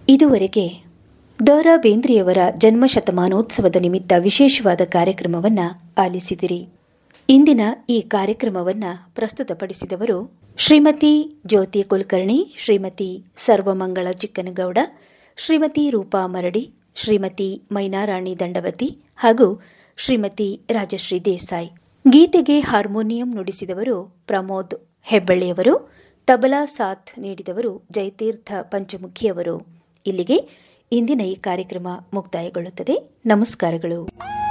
ಇದುವರೆಗೆ ದ ರಾ ಬೇಂದ್ರೆಯವರ ಜನ್ಮ ಶತಮಾನೋತ್ಸವದ ನಿಮಿತ್ತ ವಿಶೇಷವಾದ ಕಾರ್ಯಕ್ರಮವನ್ನು ಆಲಿಸಿದಿರಿ ಇಂದಿನ ಈ ಕಾರ್ಯಕ್ರಮವನ್ನು ಪ್ರಸ್ತುತಪಡಿಸಿದವರು ಶ್ರೀಮತಿ ಜ್ಯೋತಿ ಕುಲಕರ್ಣಿ ಶ್ರೀಮತಿ ಸರ್ವಮಂಗಳ ಚಿಕ್ಕನಗೌಡ ಶ್ರೀಮತಿ ರೂಪಾ ಮರಡಿ ಶ್ರೀಮತಿ ಮೈನಾರಾಣಿ ದಂಡವತಿ ಹಾಗೂ ಶ್ರೀಮತಿ ರಾಜಶ್ರೀ ದೇಸಾಯಿ ಗೀತೆಗೆ ಹಾರ್ಮೋನಿಯಂ ನುಡಿಸಿದವರು ಪ್ರಮೋದ್ ಹೆಬ್ಬಳ್ಳಿಯವರು ತಬಲಾ ಸಾಥ್ ನೀಡಿದವರು ಜಯತೀರ್ಥ ಪಂಚಮುಖಿಯವರು ಇಲ್ಲಿಗೆ ಇಂದಿನ ಈ ಕಾರ್ಯಕ್ರಮ ಮುಕ್ತಾಯಗೊಳ್ಳುತ್ತದೆ ನಮಸ್ಕಾರಗಳು